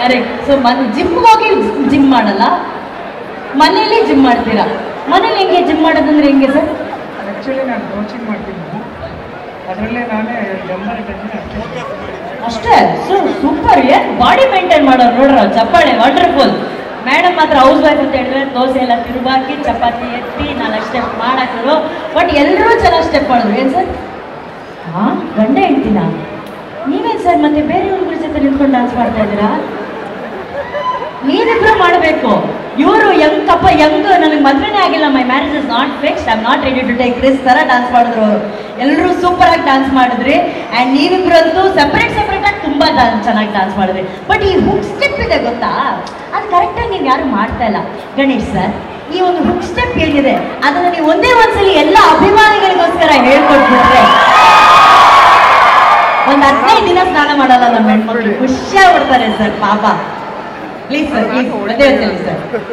correct so ಮನ್ gym ಹೋಗಿ gym ಮಾಡಲ್ಲ ಮನೇಲಿ ಜಿಮ್ ಮಾಡ್ತೀರಾ ಮನೇಲಿ ಹೆಂಗೆ ಜಿಮ್ ಮಾಡೋದಂದ್ರೆ ಹೆಂಗೆ ಸರ್ ಆ್ಯಕ್ಚುಲಿ ನಾನು ಕೋಚಿಂಗ್ ಮಾಡ್ತೀನಿ ಅದರಲ್ಲೇ ನಾನೇ ಡಂಬಲ್ ಇಟ್ಟಿದ್ದೀನಿ ಅಷ್ಟೇ ಸೊ ಸೂಪರ್ ಏನ್ ಬಾಡಿ ಮೇಂಟೈನ್ ಮಾಡೋರು ನೋಡ್ರ ಚಪ್ಪಾಳೆ ವಂಡರ್ಫುಲ್ ಮೇಡಮ್ ಮಾತ್ರ ಹೌಸ್ ವೈಫ್ ಅಂತ ಹೇಳಿದ್ರೆ ದೋಸೆ ಎಲ್ಲ ತಿರುಗಾಕಿ ಚಪಾತಿ ಎತ್ತಿ ನಾಲ್ಕು ಸ್ಟೆಪ್ ಮಾಡಾಕಿದ್ರು ಬಟ್ ಎಲ್ಲರೂ ಚೆನ್ನಾಗಿ ಸ್ಟೆಪ್ ಮಾಡಿದ್ರು ಏನ್ ಸರ್ ಹಾ ಗಂಡ ಹೇಳ್ತೀನ ನೀವೇನ್ ಸರ್ ಮತ್ತೆ ಬೇರೆ ಹುಡುಗರ ಜೊತೆ ನಿಂತ್ಕೊಂಡು ಡಾನ್ಸ್ ಮಾಡ್ತಾ ಇದ್ದೀರಾ ನೀವಿಬ್ರು ಮಾಡಬೇಕು ಇವರು ಯಂಗ್ ಕಪ್ಪ ಯಂಗ್ ನನಗೆ ಮದ್ವೆನೇ ಆಗಿಲ್ಲ my marriage is not fixed I not ready to take risk ತರ ಡಾನ್ಸ್ ಮಾಡಿದ್ರು ಅವರು ಎಲ್ಲರೂ ಸೂಪರ್ ಆಗಿ ಡಾನ್ಸ್ ಮಾಡಿದ್ರಿ ಅಂಡ್ ನೀವಿಬ್ರು ಅಂತೂ ಸೆಪರೇಟ್ ಸೆಪರೇಟ್ ಆಗಿ ತುಂಬಾ ಚೆನ್ನಾಗಿ ಡಾನ್ಸ್ ಮಾಡಿದ್ರಿ ಬಟ್ ಈ ಹುಕ್ ಸ್ಟೆಪ್ ಇದೆ ಗೊತ್ತಾ ಅದು ಕರೆಕ್ಟಾಗಿ ನೀವು ಯಾರು ಮಾಡ್ತಾ ಇಲ್ಲ ಗಣೇಶ್ ಸರ್ ಈ ಒಂದು ಹುಕ್ ಸ್ಟೆಪ್ ಏನಿದೆ ಅದನ್ನ ನೀವು ಒಂದೇ ಒಂದ್ಸಲಿ ಎಲ್ಲ ಅಭಿಮಾನಿಗಳಿಗೋಸ್ಕರ ಹೇಳ್ಕೊಟ್ಬಿಟ್ರೆ ಒಂದ್ ಹದಿನೈದು ದಿನ ಸ್ನಾನ ಮಾಡಲ್ಲ ನಮ್ಮ ಹೆಣ್ಮಕ್ಳು ಖುಷಿಯಾಗ್ಬಿಡ್ತಾರೆ ಸರ್ ಪಾಪ ಪ್ಲೀಸ್ ಸರ್ ಪ್ಲೀಸ್ ಅದೇ ಸರ್